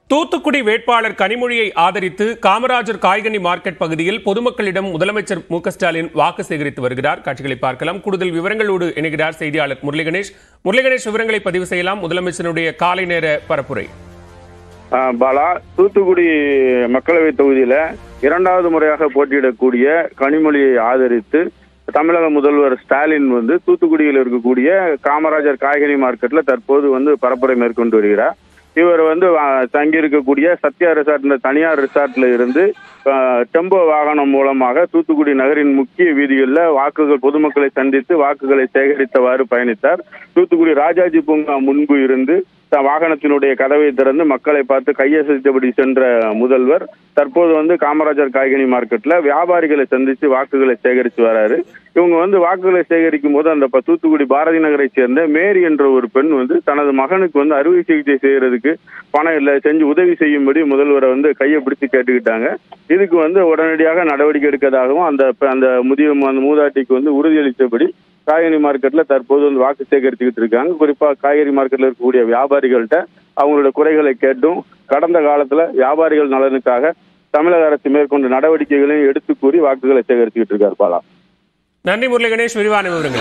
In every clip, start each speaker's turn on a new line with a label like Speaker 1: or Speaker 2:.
Speaker 1: தூத்துக்குடி வேட்பாளர் கனிமொழியை ஆதரித்து காமராஜர் காய்கனி மார்க்கெட் பகுதியில் பொதுமக்களிடம் முதலமைச்சர் மு க ஸ்டாலின் வாக்கு சேகரித்து வருகிறார் காட்சிகளை பார்க்கலாம் கூடுதல் விவரங்களோடு இணைகிறார் செய்தியாளர் முரளி கணேஷ் முரளி கணேஷ் விவரங்களை பதிவு செய்யலாம் முதலமைச்சருடைய காலை நேர பரப்புரை
Speaker 2: ஆ, பாலா தூத்துக்குடி மக்களவை தொகுதியில இரண்டாவது முறையாக போட்டியிடக்கூடிய கனிமொழியை ஆதரித்து தமிழக முதல்வர் ஸ்டாலின் வந்து தூத்துக்குடியில் இருக்கக்கூடிய காமராஜர் காய்கறி மார்க்கெட்ல தற்போது வந்து பரப்புரை மேற்கொண்டு வருகிறார் இவர் வந்து ஆ, தங்கியிருக்கக்கூடிய சத்யா ரிசார்ட் இந்த தனியார் ரிசார்ட்ல இருந்து ஆ, டெம்போ வாகனம் மூலமாக தூத்துக்குடி நகரின் முக்கிய வீதிகளில் வாக்குகள் பொதுமக்களை சந்தித்து வாக்குகளை சேகரித்தவாறு பயணித்தார் தூத்துக்குடி ராஜாஜி பூங்கா முன்பு இருந்து த- வாகனத்தினுடைய கதவை திறந்து மக்களை பார்த்து கையசைத்தபடி சென்ற முதல்வர் தற்போது வந்து காமராஜர் காய்கனி மார்க்கெட்ல வியாபாரிகளை சந்தித்து வாக்குகளை சேகரித்து வராரு இவங்க வந்து வாக்குகளை சேகரிக்கும் போது அந்த ப- தூத்துக்குடி பாரதி நகரை சேர்ந்த மேரி என்ற ஒரு பெண் வந்து தனது மகனுக்கு வந்து அறுவை சிகிச்சை செய்யறதுக்கு பணம் இல்லை செஞ்சு உதவி செய்யும்படி முதல்வரை வந்து கையை பிடிச்சு கேட்டுக்கிட்டாங்க இதுக்கு வந்து உடனடியாக நடவடிக்கை எடுக்கதாகவும் அந்த பெ- அந்த முதிய அந்த மூதாட்டிக்கு வந்து உறுதியளித்தபடி காய்கறி மார்க்கெட்ல தற்போது வந்து வாக்கு சேகரிச்சுக்கிட்டு இருக்காங்க குறிப்பா காய்கறி மார்க்கெட்ல இருக்கக்கூடிய வியாபாரிகள்கிட்ட அவங்களோட குறைகளை கேட்டும் கடந்த காலத்துல வியாபாரிகள் நலனுக்காக தமிழக அரசு மேற்கொண்ட நடவடிக்கைகளையும் எடுத்து கூறி வாக்குகளை சேகரிச்சுக்கிட்டு இருக்கார் பாலா
Speaker 1: நன்றி முரளி கணேஷ் விரிவான விவரங்கள்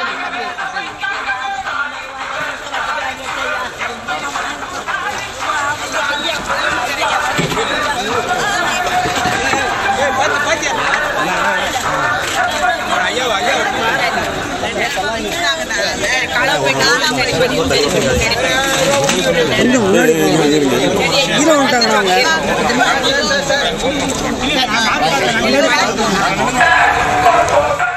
Speaker 3: கொஞ்சம் முன்னாடி கீழே வந்துட்டாங்க அவங்க